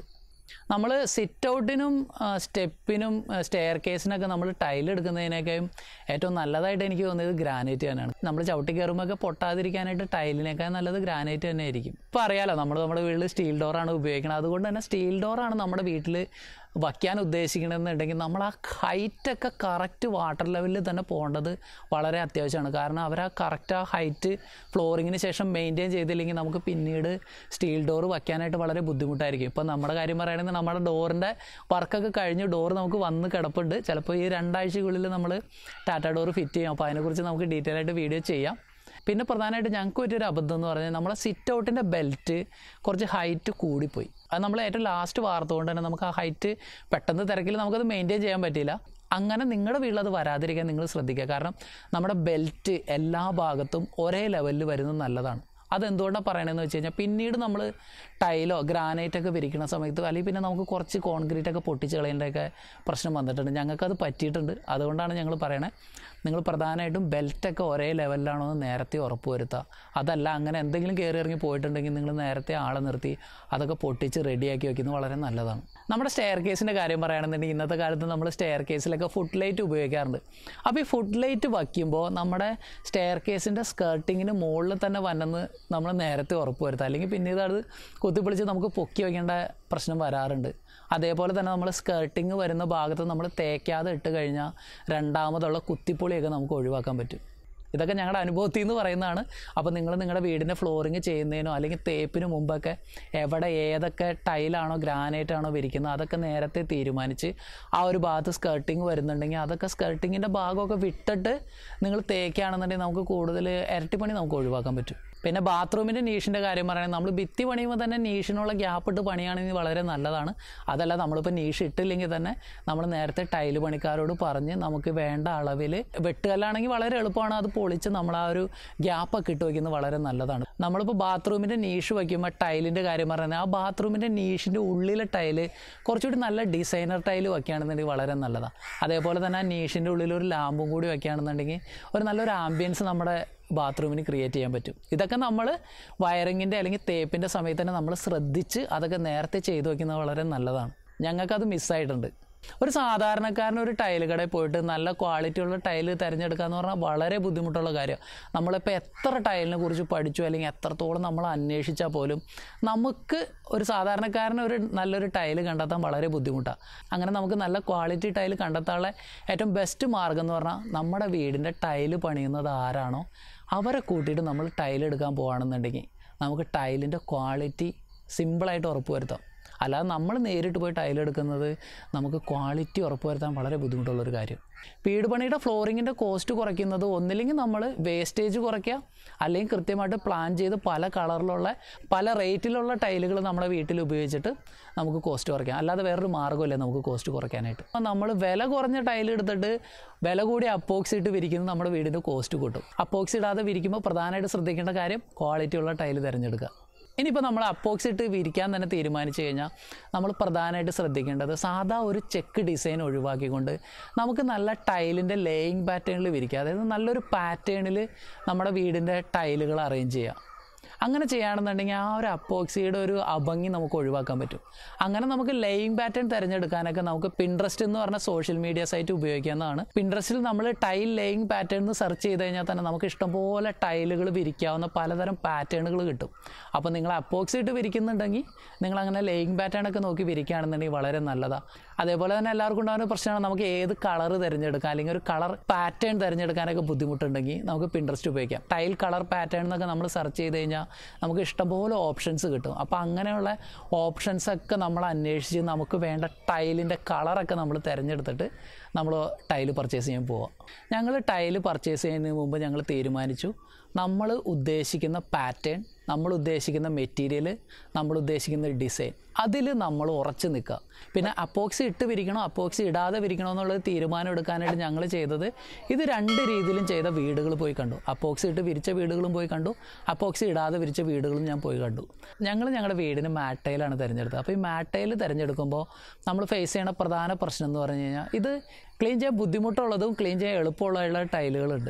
നമ്മൾ സിറ്റ് ഔട്ടിനും സ്റ്റെപ്പിനും സ്റ്റെയർ കേസിനൊക്കെ നമ്മൾ ടൈൽ എടുക്കുന്നതിനേക്കാളും ഏറ്റവും നല്ലതായിട്ട് എനിക്ക് തോന്നിയത് ഗ്രാനൈറ്റ് തന്നെയാണ് നമ്മൾ ചവിട്ടി കയറുമ്പോൾ ഒക്കെ പൊട്ടാതിരിക്കാനായിട്ട് ടൈലിനേക്കാൾ നല്ലത് ഗ്രാനൈറ്റ് തന്നെ ആയിരിക്കും ഇപ്പോൾ അറിയാലോ നമ്മൾ നമ്മുടെ വീട്ടിൽ സ്റ്റീൽ ഡോറാണ് ഉപയോഗിക്കുന്നത് അതുകൊണ്ട് തന്നെ സ്റ്റീൽ ഡോറാണ് നമ്മുടെ വീട്ടിൽ വയ്ക്കാൻ ഉദ്ദേശിക്കണമെന്നുണ്ടെങ്കിൽ നമ്മൾ ആ ഹൈറ്റൊക്കെ കറക്റ്റ് വാട്ടർ ലെവലിൽ തന്നെ പോകേണ്ടത് വളരെ അത്യാവശ്യമാണ് കാരണം അവർ ആ കറക്റ്റ് ആ ഹൈറ്റ് ഫ്ലോറിങ്ങിന് ശേഷം മെയിൻറ്റെയിൻ ചെയ്തില്ലെങ്കിൽ നമുക്ക് പിന്നീട് സ്റ്റീൽ ഡോർ വയ്ക്കാനായിട്ട് വളരെ ബുദ്ധിമുട്ടായിരിക്കും ഇപ്പോൾ നമ്മുടെ കാര്യം പറയുകയാണെങ്കിൽ നമ്മുടെ ഡോറിൻ്റെ വർക്കൊക്കെ കഴിഞ്ഞ് ഡോർ നമുക്ക് വന്ന് കിടപ്പുണ്ട് ചിലപ്പോൾ ഈ രണ്ടാഴ്ചക്കുള്ളിൽ നമ്മൾ ടാറ്റ ഡോർ ഫിറ്റ് ചെയ്യും അപ്പോൾ അതിനെക്കുറിച്ച് നമുക്ക് ഡീറ്റെയിൽ ആയിട്ട് വീഡിയോ ചെയ്യാം പിന്നെ പ്രധാനമായിട്ട് ഞങ്ങൾക്ക് പറ്റിയൊരു അബദ്ധം എന്ന് പറഞ്ഞാൽ നമ്മളെ സിറ്റ് ഔട്ടിൻ്റെ ബെൽറ്റ് കുറച്ച് ഹൈറ്റ് കൂടിപ്പോയി അത് നമ്മൾ ഏറ്റവും ലാസ്റ്റ് വാർത്തുകൊണ്ട് തന്നെ നമുക്ക് ആ ഹൈറ്റ് പെട്ടെന്ന് തിരക്കിൽ നമുക്കത് മെയിൻറ്റെയിൻ ചെയ്യാൻ പറ്റിയില്ല അങ്ങനെ നിങ്ങളുടെ വീട്ടിൽ അത് വരാതിരിക്കാൻ നിങ്ങൾ ശ്രദ്ധിക്കുക കാരണം നമ്മുടെ ബെൽറ്റ് എല്ലാ ഭാഗത്തും ഒരേ ലെവലിൽ വരുന്നത് നല്ലതാണ് അതെന്തുകൊണ്ടാണ് പറയണതെന്ന് വെച്ച് കഴിഞ്ഞാൽ പിന്നീട് നമ്മൾ ടൈലോ ഗ്രാനൈറ്റ് ഒക്കെ വിരിക്കുന്ന സമയത്ത് അല്ലെങ്കിൽ പിന്നെ നമുക്ക് കുറച്ച് കോൺക്രീറ്റ് ഒക്കെ പൊട്ടിച്ച് കളയേണ്ടതൊക്കെ പ്രശ്നം വന്നിട്ടുണ്ട് ഞങ്ങൾക്കത് പറ്റിയിട്ടുണ്ട് അതുകൊണ്ടാണ് ഞങ്ങൾ പറയണേ നിങ്ങൾ പ്രധാനമായിട്ടും ബെൽറ്റൊക്കെ ഒരേ ലെവലിലാണോ എന്ന് നേരത്തെ ഉറപ്പ് വരുത്തുക അതല്ല അങ്ങനെ എന്തെങ്കിലും കയറി ഇറങ്ങി പോയിട്ടുണ്ടെങ്കിൽ നിങ്ങൾ നേരത്തെ ആളെ നിർത്തി അതൊക്കെ പൊട്ടിച്ച് റെഡിയാക്കി വയ്ക്കുന്നത് വളരെ നല്ലതാണ് നമ്മുടെ സ്റ്റെയർ കേസിൻ്റെ കാര്യം പറയുകയാണെന്നുണ്ടെങ്കിൽ ഇന്നത്തെ കാലത്ത് നമ്മൾ സ്റ്റെയർ കേസിലൊക്കെ ഫുഡ് ലൈറ്റ് ഉപയോഗിക്കാറുണ്ട് അപ്പോൾ ഈ ഫുഡ് ലൈറ്റ് വയ്ക്കുമ്പോൾ നമ്മുടെ സ്റ്റെയർ കേസിൻ്റെ സ്കേർട്ടിങ്ങിന് മുകളിൽ തന്നെ വന്നെന്ന് നമ്മൾ നേരത്തെ ഉറപ്പ് വരുത്തുക അല്ലെങ്കിൽ പിന്നീട് അത് കുത്തിപ്പിടിച്ച് നമുക്ക് പൊക്കി വയ്ക്കേണ്ട പ്രശ്നം വരാറുണ്ട് അതേപോലെ തന്നെ നമ്മൾ സ്കേർട്ടിങ് വരുന്ന ഭാഗത്ത് നമ്മൾ തേക്കാതെ ഇട്ട് കഴിഞ്ഞാൽ രണ്ടാമതുള്ള കുത്തിപ്പൊളിയൊക്കെ നമുക്ക് ഒഴിവാക്കാൻ പറ്റും ഇതൊക്കെ ഞങ്ങളുടെ അനുഭവത്തിൽ നിന്ന് പറയുന്നതാണ് അപ്പോൾ നിങ്ങൾ നിങ്ങളുടെ വീടിൻ്റെ ഫ്ലോറിങ് ചെയ്യുന്നതിനോ അല്ലെങ്കിൽ തേപ്പിന് മുമ്പൊക്കെ എവിടെ ഏതൊക്കെ ടൈലാണോ ഗ്രാനൈറ്റ് ആണോ വിരിക്കുന്നത് അതൊക്കെ നേരത്തെ തീരുമാനിച്ച് ആ ഒരു ഭാഗത്ത് സ്കേർട്ടിങ് വരുന്നുണ്ടെങ്കിൽ അതൊക്കെ സ്കേർട്ടിങ്ങിൻ്റെ ഭാഗമൊക്കെ വിട്ടിട്ട് നിങ്ങൾ തേക്കുകയാണെന്നുണ്ടെങ്കിൽ നമുക്ക് കൂടുതൽ ഇരട്ടിപ്പണി നമുക്ക് ഒഴിവാക്കാൻ പറ്റും പിന്നെ ബാത്റൂമിൻ്റെ നീഷിൻ്റെ കാര്യം പറയുന്നത് നമ്മൾ ഭിത്തി പണിയുമ്പോൾ തന്നെ നീഷിനുള്ള ഗ്യാപ്പ് ഇട്ട് പണിയാണെങ്കിൽ വളരെ നല്ലതാണ് അതല്ല നമ്മളിപ്പോൾ നീഷ് ഇട്ടില്ലെങ്കിൽ തന്നെ നമ്മൾ നേരത്തെ ടൈല് പണിക്കാരോട് പറഞ്ഞ് നമുക്ക് വേണ്ട അളവിൽ വെട്ടുകല്ലാണെങ്കിൽ വളരെ എളുപ്പമാണ് അത് പൊളിച്ച് നമ്മൾ ആ ഒരു ഗ്യാപ്പൊക്കെ ഇട്ട് വയ്ക്കുന്നത് വളരെ നല്ലതാണ് നമ്മളിപ്പോൾ ബാത്റൂമിൻ്റെ നീഷ് വയ്ക്കുമ്പോൾ ടൈലിൻ്റെ കാര്യം പറയുന്നത് ആ ബാത്റൂമിൻ്റെ നീഷിൻ്റെ ഉള്ളിലെ ടൈല് കുറച്ചുകൂടി നല്ല ഡിസൈനർ ടൈല് വയ്ക്കുകയാണെന്നുണ്ടെങ്കിൽ വളരെ നല്ലതാണ് അതേപോലെ തന്നെ ആ നീഷിൻ്റെ ഉള്ളിൽ ഒരു ലാമ്പും കൂടി വയ്ക്കുകയാണെന്നുണ്ടെങ്കിൽ ഒരു നല്ലൊരു ആംബിയൻസ് നമ്മുടെ ബാത്റൂമിന് ക്രിയേറ്റ് ചെയ്യാൻ പറ്റും ഇതൊക്കെ നമ്മൾ വയറിങ്ങിൻ്റെ അല്ലെങ്കിൽ തേപ്പിൻ്റെ സമയത്ത് തന്നെ നമ്മൾ ശ്രദ്ധിച്ച് അതൊക്കെ നേരത്തെ ചെയ്തു വയ്ക്കുന്നത് വളരെ നല്ലതാണ് ഞങ്ങൾക്കത് മിസ്സായിട്ടുണ്ട് ഒരു സാധാരണക്കാരന് ഒരു ടൈൽ കടയിൽ പോയിട്ട് നല്ല ക്വാളിറ്റി ഉള്ള ടൈല് തിരഞ്ഞെടുക്കുക എന്ന് പറഞ്ഞാൽ വളരെ ബുദ്ധിമുട്ടുള്ള കാര്യമാണ് നമ്മളിപ്പോൾ എത്ര ടൈലിനെ കുറിച്ച് പഠിച്ചു അല്ലെങ്കിൽ എത്രത്തോളം നമ്മൾ അന്വേഷിച്ചാൽ പോലും നമുക്ക് ഒരു സാധാരണക്കാരന് ഒരു നല്ലൊരു ടൈല് കണ്ടെത്താൻ വളരെ ബുദ്ധിമുട്ടാണ് അങ്ങനെ നമുക്ക് നല്ല ക്വാളിറ്റി ടൈല് കണ്ടെത്താനുള്ള ഏറ്റവും ബെസ്റ്റ് മാർഗം എന്ന് പറഞ്ഞാൽ നമ്മുടെ വീടിൻ്റെ ടൈല് പണിയുന്നത് ആരാണോ അവരെ കൂട്ടിയിട്ട് നമ്മൾ ടൈൽ എടുക്കാൻ പോകുകയാണെന്നുണ്ടെങ്കിൽ നമുക്ക് ടൈലിൻ്റെ ക്വാളിറ്റി സിമ്പിളായിട്ട് ഉറപ്പ് വരുത്താം അല്ലാതെ നമ്മൾ നേരിട്ട് പോയി ടൈൽ എടുക്കുന്നത് നമുക്ക് ക്വാളിറ്റി ഉറപ്പുവരുത്താൻ വളരെ ബുദ്ധിമുട്ടുള്ളൊരു കാര്യം വീട് പണിയുടെ ഫ്ലോറിങ്ങിൻ്റെ കോസ്റ്റ് കുറയ്ക്കുന്നത് ഒന്നില്ലെങ്കിൽ നമ്മൾ വേസ്റ്റേജ് കുറയ്ക്കുക അല്ലെങ്കിൽ കൃത്യമായിട്ട് പ്ലാൻ ചെയ്ത് പല കളറിലുള്ള പല റേറ്റിലുള്ള ടൈലുകൾ നമ്മുടെ വീട്ടിൽ ഉപയോഗിച്ചിട്ട് നമുക്ക് കോസ്റ്റ് കുറയ്ക്കാം അല്ലാതെ വേറൊരു മാർഗ്ഗമില്ല നമുക്ക് കോസ്റ്റ് കുറയ്ക്കാനായിട്ട് അപ്പോൾ നമ്മൾ വില കുറഞ്ഞ ടൈൽ എടുത്തിട്ട് വില കൂടി അപ്പോക്സി ഇട്ട് വിരിക്കുന്നത് നമ്മുടെ വീടിൻ്റെ കോസ്റ്റ് കൂട്ടും അപ്പോക്സി ഇടാതെ വിരിക്കുമ്പോൾ പ്രധാനമായിട്ട് ശ്രദ്ധിക്കേണ്ട കാര്യം ക്വാളിറ്റിയുള്ള ടൈൽ തിരഞ്ഞെടുക്കുക ഇനിയിപ്പോൾ നമ്മൾ അപ്പോക്സി ഇട്ട് വിരിക്കാൻ തന്നെ തീരുമാനിച്ചു കഴിഞ്ഞാൽ നമ്മൾ പ്രധാനമായിട്ട് ശ്രദ്ധിക്കേണ്ടത് സാധാ ഒരു ചെക്ക് ഡിസൈൻ ഒഴിവാക്കിക്കൊണ്ട് നമുക്ക് നല്ല ടൈലിൻ്റെ ലേയിങ് പാറ്റേണിൽ വിരിക്കുക അതായത് നല്ലൊരു പാറ്റേണിൽ നമ്മുടെ വീടിൻ്റെ ടൈലുകൾ അറേഞ്ച് ചെയ്യുക അങ്ങനെ ചെയ്യുകയാണെന്നുണ്ടെങ്കിൽ ആ ഒരു അപ്പോക്സിയുടെ ഒരു അഭംഗി നമുക്ക് ഒഴിവാക്കാൻ പറ്റും അങ്ങനെ നമുക്ക് ലെയിങ് പാറ്റേൺ തിരഞ്ഞെടുക്കാനൊക്കെ നമുക്ക് പിൻട്രസ്റ്റ് എന്ന് പറഞ്ഞ സോഷ്യൽ മീഡിയ സൈറ്റ് ഉപയോഗിക്കാവുന്നതാണ് പിൻട്രസ്റ്റിൽ നമ്മൾ ടൈൽ ലെയിങ് പാറ്റേൺ എന്ന് സെർച്ച് ചെയ്ത് കഴിഞ്ഞാൽ തന്നെ നമുക്ക് ഇഷ്ടംപോലെ ടൈലുകൾ വിരിക്കാവുന്ന പലതരം പാറ്റേണുകൾ കിട്ടും അപ്പോൾ നിങ്ങൾ അപ്പോക്സി ഇട്ട് വിരിക്കുന്നുണ്ടെങ്കിൽ നിങ്ങൾ അങ്ങനെ ലെയിങ് പാറ്റേൺ ഒക്കെ നോക്കി വിരിക്കുകയാണെന്നുണ്ടെങ്കിൽ വളരെ നല്ലതാണ് അതേപോലെ തന്നെ എല്ലാവർക്കും ഉണ്ടാകുന്ന പ്രശ്നമാണ് നമുക്ക് ഏത് കളർ തിരഞ്ഞെടുക്കാം അല്ലെങ്കിൽ ഒരു കളർ പാറ്റേൺ തിരഞ്ഞെടുക്കാനൊക്കെ ബുദ്ധിമുട്ടുണ്ടെങ്കിൽ നമുക്ക് പിൻട്രസ്റ്റ് ഉപയോഗിക്കാം ടൈൽ കളർ പാറ്റേൺ എന്നൊക്കെ നമ്മൾ സെർച്ച് ചെയ്ത് കഴിഞ്ഞാൽ നമുക്ക് ഇഷ്ടംപോലെ ഓപ്ഷൻസ് കിട്ടും അപ്പോൾ അങ്ങനെയുള്ള ഓപ്ഷൻസ് ഒക്കെ നമ്മൾ അന്വേഷിച്ച് നമുക്ക് വേണ്ട ടൈലിൻ്റെ കളറൊക്കെ നമ്മൾ തിരഞ്ഞെടുത്തിട്ട് നമ്മൾ ടൈല് പർച്ചേസ് ചെയ്യാൻ പോവാം ഞങ്ങൾ ടൈല് പർച്ചേസ് ചെയ്യുന്നതിന് മുമ്പ് ഞങ്ങൾ തീരുമാനിച്ചു നമ്മൾ ഉദ്ദേശിക്കുന്ന പാറ്റേൺ നമ്മൾ ഉദ്ദേശിക്കുന്ന മെറ്റീരിയൽ നമ്മൾ ഉദ്ദേശിക്കുന്ന ഡിസൈൻ അതിൽ നമ്മൾ ഉറച്ചു നിൽക്കുക പിന്നെ അപ്പോക്സി ഇട്ട് വിരിക്കണോ അപ്പോക്സി ഇടാതെ വിരിക്കണോ എന്നുള്ളത് തീരുമാനം എടുക്കാനായിട്ട് ഞങ്ങൾ ചെയ്തത് ഇത് രണ്ട് രീതിയിലും ചെയ്ത വീടുകൾ പോയി കണ്ടു അപ്പോക്സി ഇട്ട് വിരിച്ച വീടുകളും പോയി കണ്ടു അപ്പോക്സി ഇടാതെ വിരിച്ച വീടുകളും ഞാൻ പോയി കണ്ടു ഞങ്ങൾ ഞങ്ങളുടെ വീടിന് മാറ്റയിലാണ് തിരഞ്ഞെടുത്തത് അപ്പോൾ ഈ മാറ്റയിൽ തിരഞ്ഞെടുക്കുമ്പോൾ നമ്മൾ ഫേസ് ചെയ്യണ പ്രധാന പ്രശ്നം എന്ന് പറഞ്ഞു കഴിഞ്ഞാൽ ഇത് ക്ലീൻ ചെയ്യാൻ ബുദ്ധിമുട്ടുള്ളതും ക്ലീൻ ചെയ്യാൻ എളുപ്പമുള്ള ടൈലുകളുണ്ട്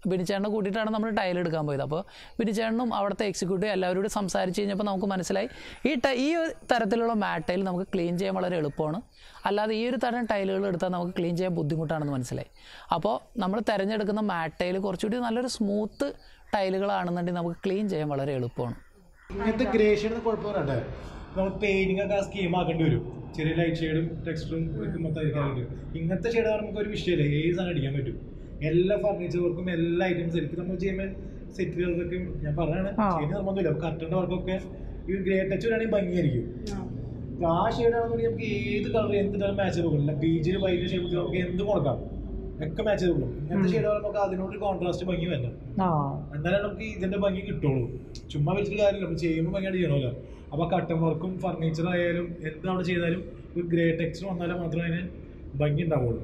ബിനിച്ചേട്ടനെ കൂട്ടിയിട്ടാണ് നമ്മൾ ടൈൽ എടുക്കാൻ പോയത് അപ്പോൾ ബിനിച്ചേട്ടനും അവിടുത്തെ എക്സിക്യൂട്ടീവ് എല്ലാവരോടും സംസാരിച്ച് കഴിഞ്ഞപ്പോൾ നമുക്ക് മനസ്സിലായി ഈ ടൈ ഈ ഒരു തരത്തിലുള്ള മാറ്റ് ടൈൽ നമുക്ക് ക്ലീൻ ചെയ്യാൻ വളരെ എളുപ്പമാണ് അല്ലാതെ ഈ ഒരു തരം ടൈലുകൾ എടുത്താൽ നമുക്ക് ക്ലീൻ ചെയ്യാൻ ബുദ്ധിമുട്ടാണെന്ന് മനസ്സിലായി അപ്പോൾ നമ്മൾ തിരഞ്ഞെടുക്കുന്ന മാറ്റ് ടൈൽ കുറച്ചുകൂടി നല്ലൊരു സ്മൂത്ത് ടൈലുകളാണെന്നുണ്ടെങ്കിൽ നമുക്ക് ക്ലീൻ ചെയ്യാൻ വളരെ എളുപ്പമാണ് ഇങ്ങനത്തെ ഗ്രേ ഷെയ്ഡ് കുഴപ്പം വരട്ടെ നമ്മൾ പെയിന്റിംഗ് ഒക്കെ ആ സ്കീം ആക്കേണ്ടി വരും ചെറിയ ലൈറ്റ് ഷെയ്ഡും ടെക്സ്റ്ററും മൊത്തം അടിക്കാൻ പറ്റും ഇങ്ങനത്തെ ഷെയ്ഡ് നമുക്ക് ഒരു വിഷയമില്ല ഏത് സാധനം അടിക്കാൻ പറ്റും എല്ലാ ഫർണിച്ചർ വർക്കും എല്ലാ ഐറ്റംസ് എനിക്ക് നമ്മൾ ചെയ്യുമ്പോൾ സെറ്റുകൾക്കൊക്കെ ഞാൻ പറഞ്ഞാണ് ചെയ്യുന്ന നിർബന്ധമില്ല അപ്പോൾ കർട്ടൻ്റെ വർക്കൊക്കെ ഈ ഗ്രേ ടച്ച് വരികയാണെങ്കിൽ ഭംഗിയായിരിക്കും അപ്പൊ ആ ഷെയ്ഡ് ആണെന്നുണ്ടെങ്കിൽ നമുക്ക് ഏത് കളർ എന്ത് കളർ മാച്ച് ചെയ്തോളും ബീച്ചിൽ വൈറ്റ് ഷെയ്ഡ് നമുക്ക് എന്ത് കൊടുക്കാം ഒക്കെ മാച്ച് ചെയ്തോളും ഇങ്ങനത്തെ ഷെയ്ഡ് നമുക്ക് അതിനോട് കോൺട്രാസ്റ്റ് ഭംഗി വരണം എന്നാലേ നമുക്ക് ഇതിന്റെ ഭംഗി കിട്ടുള്ളൂ ചുമ്മാ വെച്ചിട്ട് കാര്യമില്ല നമ്മൾ ചെയ്യുമ്പോൾ ഭംഗിയായിട്ട് ചെയ്യണമല്ലോ അപ്പൊ കട്ടൻ വർക്കും ഫർണിച്ചർ ആയാലും എന്ത് നമ്മൾ ചെയ്താലും ഒരു ഗ്രേ ടെക്സ്ചർ വന്നാലേ മാത്രമേ അതിന് ഭംഗി ഉണ്ടാവുള്ളൂ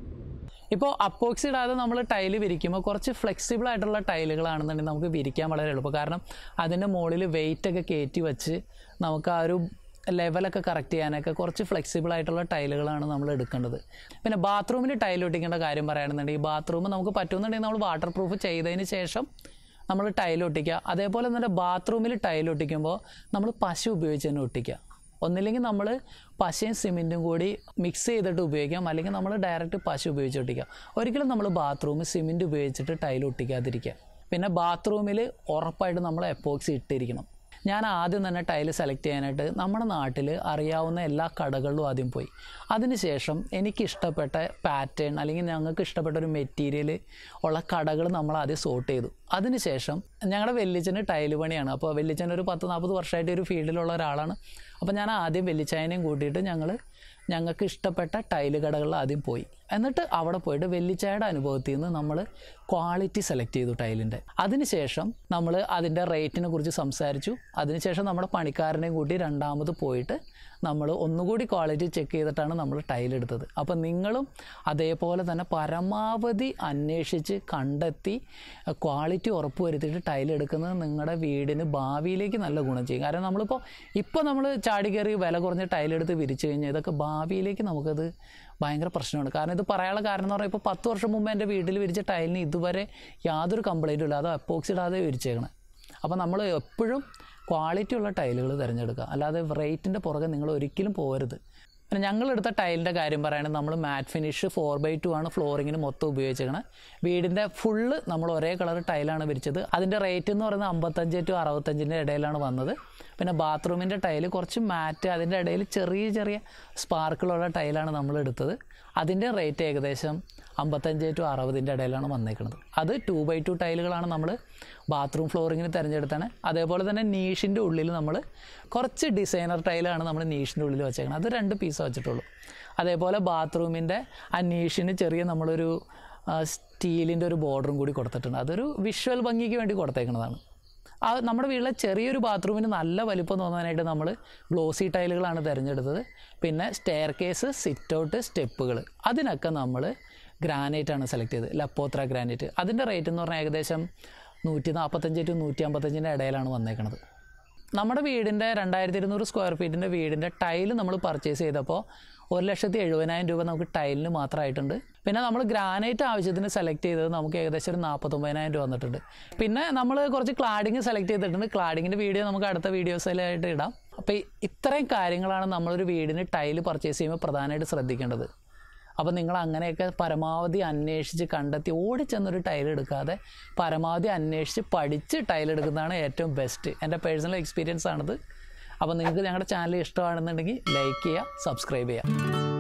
ഇപ്പോൾ അപ്പോക്സി ഇടാതെ നമ്മൾ ടൈല് വിരിക്കുമ്പോൾ കുറച്ച് ഫ്ലെക്സിബിൾ ആയിട്ടുള്ള ടൈലുകളാണെന്നുണ്ടെങ്കിൽ നമുക്ക് വിരിക്കാൻ വളരെ എളുപ്പം കാരണം അതിൻ്റെ മുകളിൽ വെയിറ്റ് ഒക്കെ കയറ്റി വെച്ച് നമുക്ക് ആ ഒരു ലെവലൊക്കെ കറക്റ്റ് ചെയ്യാനൊക്കെ കുറച്ച് ഫ്ലെക്സിബിൾ ആയിട്ടുള്ള ടൈലുകളാണ് നമ്മൾ എടുക്കേണ്ടത് പിന്നെ ബാത്റൂമിൽ ടൈൽ ഒട്ടിക്കേണ്ട കാര്യം പറയുകയാണെന്നുണ്ടെങ്കിൽ ബാത്റൂം നമുക്ക് പറ്റുമെന്നുണ്ടെങ്കിൽ നമ്മൾ വാട്ടർ പ്രൂഫ് ചെയ്തതിന് ശേഷം നമ്മൾ ടൈൽ ഒട്ടിക്കുക അതേപോലെ തന്നെ ബാത്റൂമിൽ ടൈൽ ഒട്ടിക്കുമ്പോൾ നമ്മൾ പശ ഉപയോഗിച്ച് തന്നെ ഒട്ടിക്കുക ഒന്നില്ലെങ്കിൽ നമ്മൾ പശയും സിമെൻറ്റും കൂടി മിക്സ് ചെയ്തിട്ട് ഉപയോഗിക്കാം അല്ലെങ്കിൽ നമ്മൾ ഡയറക്റ്റ് പശ ഉപയോഗിച്ച് ഒട്ടിക്കാം ഒരിക്കലും നമ്മൾ ബാത്റൂമിൽ സിമെൻറ്റ് ഉപയോഗിച്ചിട്ട് ടൈൽ ഒട്ടിക്കാതിരിക്കുക പിന്നെ ബാത്റൂമിൽ ഉറപ്പായിട്ട് നമ്മൾ എപ്പോക്സി ഇട്ടിരിക്കണം ഞാൻ ആദ്യം തന്നെ ടൈല് സെലക്ട് ചെയ്യാനായിട്ട് നമ്മുടെ നാട്ടിൽ അറിയാവുന്ന എല്ലാ കടകളിലും ആദ്യം പോയി അതിനുശേഷം എനിക്കിഷ്ടപ്പെട്ട പാറ്റേൺ അല്ലെങ്കിൽ ഞങ്ങൾക്ക് ഇഷ്ടപ്പെട്ട ഒരു മെറ്റീരിയൽ ഉള്ള കടകൾ നമ്മൾ ആദ്യം സോർട്ട് ചെയ്തു അതിനുശേഷം ഞങ്ങളുടെ വെല്ലിച്ചന് ടൈല് പണിയാണ് അപ്പോൾ വെല്ലിച്ചൻ ഒരു പത്ത് നാൽപ്പത് വർഷമായിട്ട് ഒരു ഫീൽഡിലുള്ള ഒരാളാണ് അപ്പോൾ ഞാൻ ആദ്യം വെല്ലിച്ചായനെയും കൂട്ടിയിട്ട് ഞങ്ങൾ ഞങ്ങൾക്ക് ഇഷ്ടപ്പെട്ട ടൈല് കടകളിൽ ആദ്യം പോയി എന്നിട്ട് അവിടെ പോയിട്ട് വെല്ലിച്ചായുടെ അനുഭവത്തിൽ നിന്ന് നമ്മൾ ക്വാളിറ്റി സെലക്ട് ചെയ്തു ടൈലിൻ്റെ അതിനുശേഷം നമ്മൾ അതിൻ്റെ റേറ്റിനെ കുറിച്ച് സംസാരിച്ചു അതിനുശേഷം നമ്മുടെ പണിക്കാരനെയും കൂട്ടി രണ്ടാമത് പോയിട്ട് നമ്മൾ ഒന്നുകൂടി ക്വാളിറ്റി ചെക്ക് ചെയ്തിട്ടാണ് നമ്മൾ ടൈൽ എടുത്തത് അപ്പോൾ നിങ്ങളും അതേപോലെ തന്നെ പരമാവധി അന്വേഷിച്ച് കണ്ടെത്തി ക്വാളിറ്റി ഉറപ്പ് വരുത്തിയിട്ട് ടൈൽ എടുക്കുന്നത് നിങ്ങളുടെ വീടിന് ഭാവിയിലേക്ക് നല്ല ഗുണം ചെയ്യും കാരണം നമ്മളിപ്പോൾ ഇപ്പോൾ നമ്മൾ ചാടി കയറി വില കുറഞ്ഞ ടൈലെടുത്ത് വിരിച്ചു കഴിഞ്ഞാൽ ഇതൊക്കെ ഭാവിയിലേക്ക് നമുക്കത് ഭയങ്കര പ്രശ്നമാണ് കാരണം ഇത് പറയാനുള്ള കാരണം എന്ന് പറഞ്ഞാൽ ഇപ്പോൾ പത്ത് വർഷം മുമ്പ് എൻ്റെ വീട്ടിൽ വിരിച്ച ടൈലിന് ഇതുവരെ യാതൊരു കംപ്ലൈൻറ്റും ഇല്ല അത് അപ്പോക്സി ഇടാതെ വിരിച്ചേക്കണേ അപ്പോൾ നമ്മൾ എപ്പോഴും ക്വാളിറ്റി ഉള്ള ടൈലുകൾ തിരഞ്ഞെടുക്കുക അല്ലാതെ റേറ്റിൻ്റെ പുറകെ നിങ്ങൾ ഒരിക്കലും പോകരുത് പിന്നെ ഞങ്ങളെടുത്ത ടൈലിൻ്റെ കാര്യം പറയുകയാണെങ്കിൽ നമ്മൾ matte finish four by two ആണ് ഫ്ലോറിങ്ങിന് മൊത്തം ഉപയോഗിച്ചേക്കണത് വീടിൻ്റെ ഫുള്ള് നമ്മൾ ഒരേ കളർ ടൈലാണ് വിരിച്ചത് അതിൻ്റെ റേറ്റ് എന്ന് പറയുന്നത് അമ്പത്തഞ്ച് ടു അറുപത്തഞ്ചിൻ്റെ ഇടയിലാണ് വന്നത് പിന്നെ ബാത്റൂമിൻ്റെ ടൈല് കുറച്ച് മാറ്റ് അതിൻ്റെ ഇടയിൽ ചെറിയ ചെറിയ സ്പാർക്കിളുള്ള ടൈലാണ് നമ്മൾ എടുത്തത് അതിൻ്റെ റേറ്റ് ഏകദേശം അമ്പത്തഞ്ച് ടു അറുപതിൻ്റെ ഇടയിലാണ് വന്നേക്കുന്നത് അത് ടു ബൈ ടു ടൈലുകളാണ് നമ്മൾ ബാത്റൂം ഫ്ലോറിങ്ങിന് തിരഞ്ഞെടുത്താണ് അതേപോലെ തന്നെ നീഷിൻ്റെ ഉള്ളിൽ നമ്മൾ കുറച്ച് ഡിസൈനർ ടൈലാണ് നമ്മൾ നീഷിൻ്റെ ഉള്ളിൽ വെച്ചേക്കുന്നത് അത് രണ്ട് പീസ് വെച്ചിട്ടുള്ളൂ അതേപോലെ ബാത്റൂമിൻ്റെ ആ നീഷിന് ചെറിയ നമ്മളൊരു സ്റ്റീലിൻ്റെ ഒരു ബോർഡറും കൂടി കൊടുത്തിട്ടുണ്ട് അതൊരു വിഷ്വൽ ഭംഗിക്ക് വേണ്ടി കൊടുത്തേക്കുന്നതാണ് ആ നമ്മുടെ വീട്ടിലെ ചെറിയൊരു ബാത്റൂമിന് നല്ല വലിപ്പം തോന്നാനായിട്ട് നമ്മൾ ഗ്ലോസി ടൈലുകളാണ് തിരഞ്ഞെടുത്തത് പിന്നെ സ്റ്റെയർ കേസ് സിറ്റ് ഔട്ട് സ്റ്റെപ്പുകൾ അതിനൊക്കെ നമ്മൾ ഗ്രാനൈറ്റ് ആണ് സെലക്ട് ചെയ്തത് ലപ്പോത്ര ഗ്രാനൈറ്റ് അതിൻ്റെ റേറ്റ് എന്ന് പറഞ്ഞാൽ ഏകദേശം നൂറ്റി നാൽപ്പത്തഞ്ച് ടു നൂറ്റി അമ്പത്തഞ്ചിൻ്റെ ഇടയിലാണ് വന്നേക്കുന്നത് നമ്മുടെ വീടിൻ്റെ രണ്ടായിരത്തി ഇരുന്നൂറ് സ്ക്വയർ ഫീറ്റിൻ്റെ വീടിൻ്റെ ടൈല് നമ്മൾ പർച്ചേസ് ചെയ്തപ്പോൾ ഒരു ലക്ഷത്തി എഴുപതിനായിരം രൂപ നമുക്ക് ടൈലിന് മാത്രമായിട്ടുണ്ട് പിന്നെ നമ്മൾ ഗ്രാനൈറ്റ് ആവശ്യത്തിന് സെലക്ട് ചെയ്തത് നമുക്ക് ഏകദേശം ഒരു നാൽപ്പത്തൊമ്പതിനായിരം രൂപ വന്നിട്ടുണ്ട് പിന്നെ നമ്മൾ കുറച്ച് ക്ലാഡിങ് സെലക്ട് ചെയ്തിട്ടുണ്ട് ക്ലാഡിങ്ങിൻ്റെ വീഡിയോ നമുക്ക് അടുത്ത വീഡിയോസിലായിട്ട് ഇടാം അപ്പോൾ ഈ ഇത്രയും കാര്യങ്ങളാണ് നമ്മളൊരു വീടിന് ടൈല് പർച്ചേസ് ചെയ്യുമ്പോൾ പ്രധാനമായിട്ട് ശ്രദ്ധിക്കേണ്ടത് അപ്പോൾ നിങ്ങൾ അങ്ങനെയൊക്കെ പരമാവധി അന്വേഷിച്ച് കണ്ടെത്തി ഓടിച്ചെന്നൊരു ടൈൽ എടുക്കാതെ പരമാവധി അന്വേഷിച്ച് പഠിച്ച് ടൈൽ എടുക്കുന്നതാണ് ഏറ്റവും ബെസ്റ്റ് എൻ്റെ പേഴ്സണൽ എക്സ്പീരിയൻസ് ആണിത് അപ്പോൾ നിങ്ങൾക്ക് ഞങ്ങളുടെ ചാനൽ ഇഷ്ടമാണെന്നുണ്ടെങ്കിൽ ലൈക്ക് ചെയ്യുക സബ്സ്ക്രൈബ് ചെയ്യുക